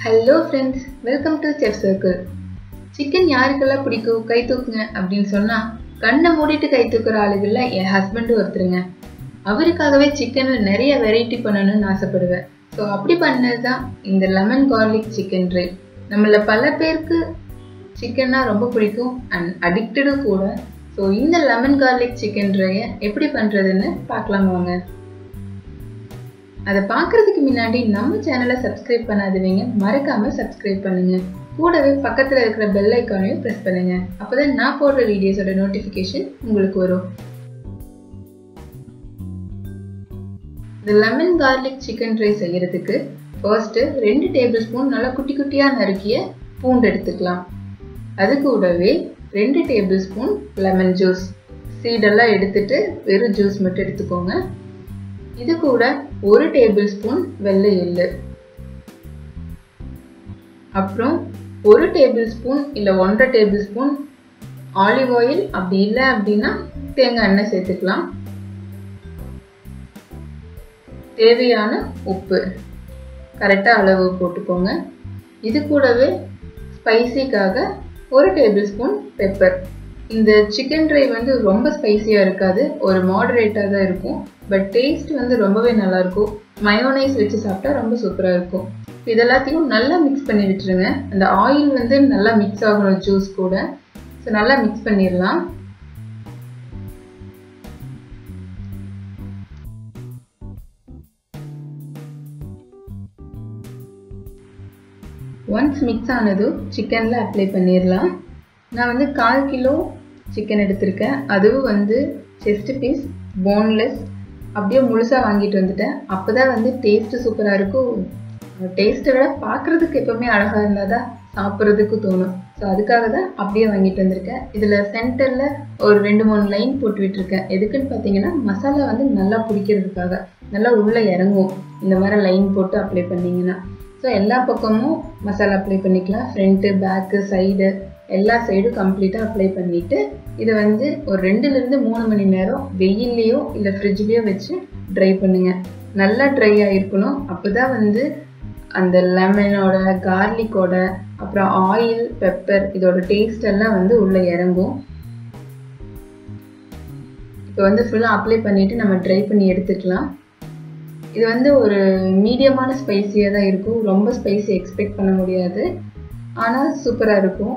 hello friends welcome to chef circle chicken யாருக்கெல்லாம் பிடிக்கும் கை தூக்குங்க அப்படின்னு சொன்னால் கண்ணை மூடிட்டு கை தூக்குற ஆளுகளில் என் ஹஸ்பண்டும் ஒருத்தருங்க அவருக்காகவே சிக்கனில் நிறைய வெரைட்டி பண்ணணும்னு ஆசைப்படுவேன் ஸோ அப்படி பண்ணது தான் இந்த லெமன் கார்லிக் சிக்கன் ட்ரை நம்மள பல பேருக்கு சிக்கன்னா ரொம்ப பிடிக்கும் அண்ட் அடிக்டடும் கூட ஸோ இந்த லெமன் கார்லிக் சிக்கன் ட்ரையை எப்படி பண்ணுறதுன்னு பார்க்கலாம் வாங்க அதை பார்க்கறதுக்கு முன்னாடி நம்ம சேனலை சப்ஸ்கிரைப் பண்ணாதவங்க மறக்காம சப்ஸ்கிரைப் பண்ணுங்க கூடவே பக்கத்தில் இருக்கிற பெல் ஐக்கானையும் ப்ரெஸ் பண்ணுங்க அப்போதான் நான் போடுற வீடியோஸோட நோட்டிஃபிகேஷன் உங்களுக்கு வரும் இந்த லெமன் கார்லிக் சிக்கன் ட்ரை செய்யறதுக்கு ஃபர்ஸ்ட்டு ரெண்டு டேபிள் ஸ்பூன் நல்லா குட்டி குட்டியாக நறுக்கிய பூண்டு எடுத்துக்கலாம் அது கூடவே ரெண்டு டேபிள் ஸ்பூன் லெமன் ஜூஸ் சீடெல்லாம் எடுத்துட்டு வெறும் ஜூஸ் மட்டும் எடுத்துக்கோங்க இது கூட ஒரு டேபிள் ஸ்பூன் வெள்ளை எள்ளு அப்புறம் ஒரு டேபிள் ஸ்பூன் இல்லை ஒன்றரை டேபிள் ஸ்பூன் ஆலிவ் ஆயில் அப்படி இல்லை அப்படின்னா தேங்காய் எண்ணெய் சேர்த்துக்கலாம் தேவையான உப்பு கரெக்டாக அளவு போட்டுக்கோங்க இது கூடவே ஸ்பைசிக்காக ஒரு டேபிள் ஸ்பூன் பெப்பர் இந்த சிக்கன் ட்ரை வந்து ரொம்ப ஸ்பைசியாக இருக்காது ஒரு மாடரேட்டாக தான் இருக்கும் பட் டேஸ்ட் வந்து ரொம்பவே நல்லாயிருக்கும் மயோனைஸ் வச்சு சாப்பிட்டா ரொம்ப சூப்பராக இருக்கும் இதெல்லாத்தையும் நல்லா மிக்ஸ் பண்ணி விட்டுருங்க அந்த ஆயில் வந்து நல்லா மிக்ஸ் ஆகணும் ஜூஸ் கூட ஸோ நல்லா மிக்ஸ் பண்ணிடலாம் ஒன்ஸ் மிக்ஸ் ஆனதும் சிக்கனில் அப்ளை பண்ணிடலாம் நான் வந்து கால் கிலோ சிக்கன் எடுத்திருக்கேன் அதுவும் வந்து செஸ்ட் பீஸ் போன்லெஸ் அப்படியே முழுசாக வாங்கிட்டு வந்துட்டேன் அப்போ தான் வந்து டேஸ்ட்டு சூப்பராக இருக்கும் டேஸ்ட்டை விட பார்க்குறதுக்கு எப்போவுமே அழகாக இருந்தால் தான் சாப்பிட்றதுக்கு தோணும் ஸோ அதுக்காக தான் அப்படியே வாங்கிட்டு வந்திருக்கேன் இதில் சென்டரில் ஒரு ரெண்டு மூணு லைன் போட்டு விட்டுருக்கேன் எதுக்குன்னு பார்த்தீங்கன்னா மசாலா வந்து நல்லா பிடிக்கிறதுக்காக நல்லா உள்ளே இறங்கும் இந்த மாதிரி லைன் போட்டு அப்ளை பண்ணிங்கன்னா ஸோ எல்லா பக்கமும் மசாலா அப்ளை பண்ணிக்கலாம் ஃப்ரண்ட்டு பேக்கு சைடு எல்லா சைடும் கம்ப்ளீட்டாக அப்ளை பண்ணிவிட்டு இதை வந்து ஒரு ரெண்டுலேருந்து மூணு மணி நேரம் வெயில்லையோ இல்லை ஃப்ரிட்ஜ்லேயோ வச்சு ட்ரை பண்ணுங்கள் நல்லா ட்ரை ஆகிருக்கணும் அப்போ தான் வந்து அந்த லெமனோட கார்லிக்கோட அப்புறம் ஆயில் பெப்பர் இதோட டேஸ்ட் எல்லாம் வந்து உள்ளே இறங்கும் இப்போ வந்து ஃபுல்லாக அப்ளை பண்ணிவிட்டு நம்ம ட்ரை பண்ணி எடுத்துக்கலாம் இது வந்து ஒரு மீடியமான ஸ்பைஸியாக தான் இருக்கும் ரொம்ப ஸ்பைசி எக்ஸ்பெக்ட் பண்ண முடியாது ஆனால் சூப்பராக இருக்கும்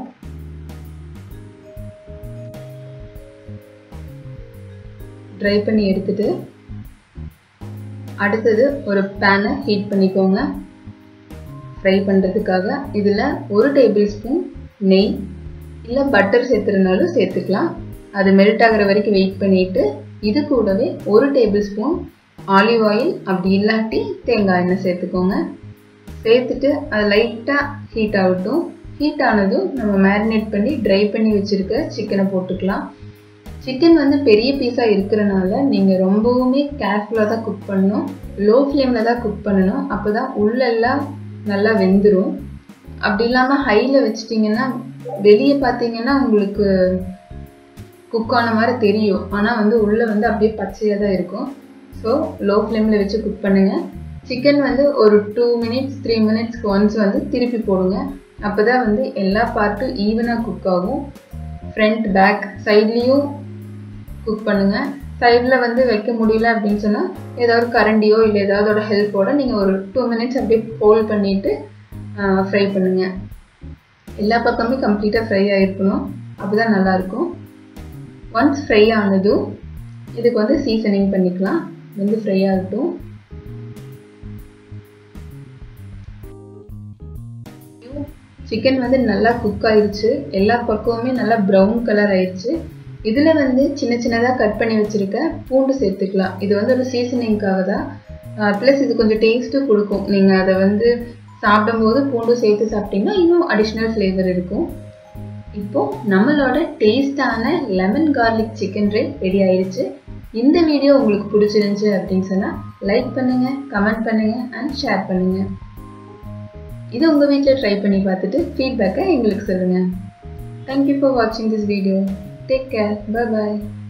ட்ரை பண்ணி எடுத்துட்டு அடுத்தது ஒரு பேனை ஹீட் பண்ணிக்கோங்க ஃப்ரை பண்ணுறதுக்காக இதில் ஒரு டேபிள் ஸ்பூன் நெய் இல்லை பட்டர் சேர்த்துறதுனாலும் சேர்த்துக்கலாம் அது மெல்ட் ஆகிற வரைக்கும் வெயிட் பண்ணிவிட்டு இது கூடவே ஒரு டேபிள் ஸ்பூன் ஆலிவ் ஆயில் அப்படி இல்லாட்டி தேங்காய் எண்ணெய் சேர்த்துக்கோங்க சேர்த்துட்டு அது லைட்டாக ஹீட் ஆகட்டும் ஹீட் ஆனதும் நம்ம மேரினேட் பண்ணி ட்ரை பண்ணி வச்சுருக்க சிக்கனை போட்டுக்கலாம் சிக்கன் வந்து பெரிய பீஸாக இருக்கிறனால நீங்கள் ரொம்பவுமே கேர்ஃபுல்லாக தான் குக் பண்ணணும் லோ ஃப்ளேமில் தான் குக் பண்ணணும் அப்போ தான் உள்ளெல்லாம் நல்லா வெந்துடும் அப்படி இல்லாமல் ஹையில் வச்சிட்டிங்கன்னா வெளியே பார்த்தீங்கன்னா உங்களுக்கு குக் ஆன மாதிரி தெரியும் ஆனால் வந்து உள்ளே வந்து அப்படியே பச்சையாக தான் இருக்கும் ஸோ லோ ஃப்ளேமில் வச்சு குக் பண்ணுங்கள் சிக்கன் வந்து ஒரு டூ மினிட்ஸ் த்ரீ மினிட்ஸ்க்கு ஒன்ஸ் வந்து திருப்பி போடுங்க அப்போ தான் வந்து எல்லா பார்ட்டும் ஈவனாக குக் ஆகும் ஃப்ரண்ட் பேக் சைட்லேயும் குக் பண்ணுங்கள் சைடில் வந்து வைக்க முடியல அப்படின்னு சொன்னால் ஏதாவது கரண்டியோ இல்லை ஏதாவதோட ஹெல்ப்போட நீங்கள் ஒரு டூ மினிட்ஸ் அப்படியே ஃபோல்ட் பண்ணிவிட்டு ஃப்ரை பண்ணுங்கள் எல்லா பக்கமே கம்ப்ளீட்டாக ஃப்ரை ஆகிருக்கணும் அப்போ தான் நல்லாயிருக்கும் ஒன்ஸ் ஃப்ரை ஆனதும் இதுக்கு வந்து சீசனிங் பண்ணிக்கலாம் வந்து ஃப்ரை ஆகட்டும் சிக்கன் வந்து நல்லா குக் ஆயிடுச்சு எல்லா பக்கமுமே நல்லா ப்ரௌன் கலர் ஆயிடுச்சு இதில் வந்து சின்ன சின்னதாக கட் பண்ணி வச்சுருக்க பூண்டு சேர்த்துக்கலாம் இது வந்து ஒரு சீசனிங்காக தான் ப்ளஸ் இது கொஞ்சம் டேஸ்ட்டும் கொடுக்கும் நீங்கள் அதை வந்து சாப்பிடும்போது பூண்டு சேர்த்து சாப்பிட்டீங்கன்னா இன்னும் அடிஷ்னல் ஃப்ளேவர் இருக்கும் இப்போது நம்மளோட டேஸ்டான lemon garlic chicken dry ready ஆயிடுச்சு இந்த வீடியோ உங்களுக்கு பிடிச்சிருந்துச்சு அப்படின்னு சொன்னால் லைக் பண்ணுங்கள் கமெண்ட் பண்ணுங்கள் அண்ட் ஷேர் பண்ணுங்கள் இது உங்கள் வீட்டில் ட்ரை பண்ணி பார்த்துட்டு ஃபீட்பேக்கை எங்களுக்கு சொல்லுங்கள் தேங்க்யூ ஃபார் வாட்சிங் this video take care bye bye